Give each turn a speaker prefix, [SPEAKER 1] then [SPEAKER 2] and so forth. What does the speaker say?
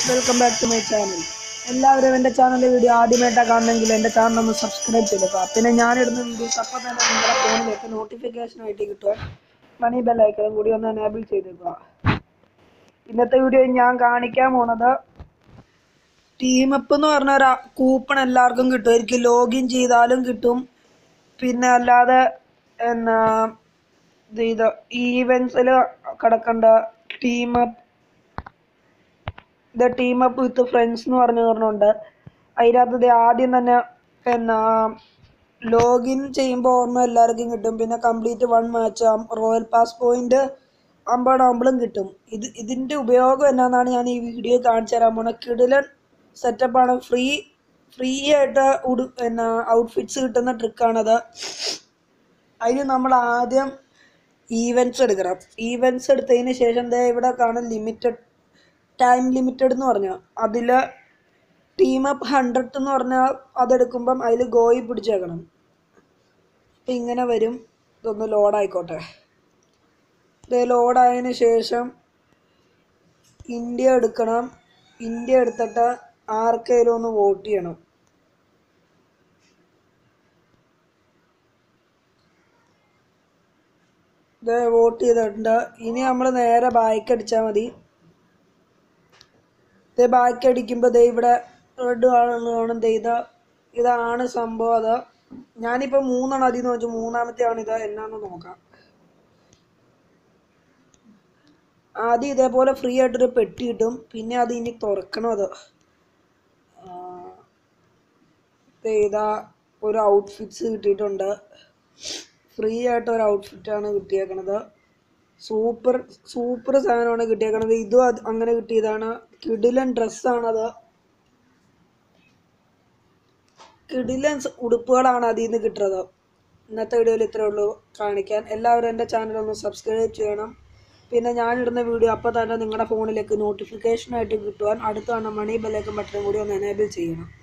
[SPEAKER 1] welcome back to my channel എല്ലാവരും എൻ്റെ ചാനലിലെ വീഡിയോ ആദ്യമായിട്ടാണ് കാണണമെങ്കിൽ എൻ്റെ ചാനൽ ഒന്ന് സബ്സ്ക്രൈബ് ചെയ്തേക്കുക പിന്നെ ഞാനിടുന്ന വീഡിയോസ് അപ്പം തന്നെ നിങ്ങളുടെ ഫോണിലേക്ക് നോട്ടിഫിക്കേഷൻ ആയിട്ട് കിട്ടുവാൻ മണി ബെല്ലൈക്കനും കൂടി ഒന്ന് എനേബിൾ ചെയ്തേക്കുക ഇന്നത്തെ വീഡിയോ ഞാൻ കാണിക്കാൻ പോണത് ടീം അപ്പ് എന്ന് പറഞ്ഞ ഒരു കൂപ്പൺ എല്ലാവർക്കും കിട്ടുമായിരിക്കും ലോഗിൻ ചെയ്താലും കിട്ടും പിന്നെ അല്ലാതെ എന്നാ ഇത് ഇത് ഈവൻസിൽ കിടക്കേണ്ട team up the team up with friends എന്ന് പറഞ്ഞ ഒരെണ്ണമുണ്ട് അതിനകത്ത് ദേ ആദ്യം തന്നെ എന്നാ ലോഗിൻ ചെയ്യുമ്പോൾ ഓർമ്മ എല്ലാവർക്കും കിട്ടും പിന്നെ complete one match royal pass point അമ്പതാകുമ്പോഴും കിട്ടും ഇത് ഇതിൻ്റെ ഉപയോഗം എന്നാന്നാണ് ഞാൻ ഈ വീഡിയോ കാണിച്ചു തരാൻ പോണത് കിടിലൻ സെറ്റപ്പാണ് ഫ്രീ ഫ്രീ ആയിട്ട് ഉടു എന്നാ ഔട്ട്ഫിറ്റ്സ് കിട്ടുന്ന ട്രിക്കാണത് അതിന് നമ്മൾ ആദ്യം ഈവൻസ് എടുക്കണം ഈവൻസ് എടുത്തതിന് ശേഷം ദേ ഇവിടെ കാണും ലിമിറ്റഡ് ടൈം ലിമിറ്റഡ് എന്ന് പറഞ്ഞാൽ അതിൽ ടീം അപ്പ് ഹൺഡ്രഡ് എന്ന് പറഞ്ഞാൽ അതെടുക്കുമ്പം അതിൽ ഗോയി പിടിച്ചേക്കണം അപ്പം ഇങ്ങനെ വരും ഇതൊന്ന് ലോഡായിക്കോട്ടെ ഇത് ലോഡായതിന് ശേഷം ഇന്ത്യ എടുക്കണം ഇന്ത്യ എടുത്തിട്ട് ആർക്കെങ്കിലും ഒന്ന് വോട്ട് ചെയ്യണം ഇത് വോട്ട് ചെയ്തിട്ടുണ്ട് ഇനി നമ്മൾ നേരെ ബാക്ക് അടിച്ചാൽ മതി ഇത് ബാക്ക് അടിക്കുമ്പോൾ ദേ ഇവിടെ റെഡ് കാണും ദേ ഇത് ഇതാണ് സംഭവം അത് ഞാനിപ്പോൾ മൂന്നെണ്ണം അതിൽ നിന്ന് വെച്ചു മൂന്നാമത്തെ ആണ് ഇത് എന്നാന്ന് നോക്കാം ആദ്യം ഇതേപോലെ ഫ്രീ ആയിട്ടൊരു പെട്ടി കിട്ടും പിന്നെ അത് ഇനി തുറക്കണം അത് ആ, ദേ ഇതാ ഒരു ഔട്ട്ഫിറ്റ്സ് കിട്ടിയിട്ടുണ്ട് ഫ്രീ ആയിട്ട് ഒരു ഔട്ട്ഫിറ്റാണ് കിട്ടിയേക്കണത് സൂപ്പർ സൂപ്പർ സാധനമാണ് കിട്ടിയേക്കണത് ഇതും അത് അങ്ങനെ കിട്ടിയതാണ് കിടിലൻ ഡ്രസ്സാണത് കിടിലൻ സ് ഉടുപ്പുകളാണ് അതിൽ നിന്ന് കിട്ടുന്നത് ഇന്നത്തെ വീഡിയോയിൽ ഇത്രേ ഉള്ളൂ കാണിക്കാൻ എല്ലാവരും എൻ്റെ ചാനൽ ഒന്ന് സബ്സ്ക്രൈബ് ചെയ്യണം പിന്നെ ഞാനിടുന്ന വീഡിയോ അപ്പോൾ തന്നെ നിങ്ങളുടെ ഫോണിലേക്ക് നോട്ടിഫിക്കേഷനായിട്ട് കിട്ടുവാൻ അടുത്താണ് മണി ബെല്ലൈക്കൻ ബട്ടൺ കൂടി ഒന്ന് എനേബിൾ ചെയ്യണം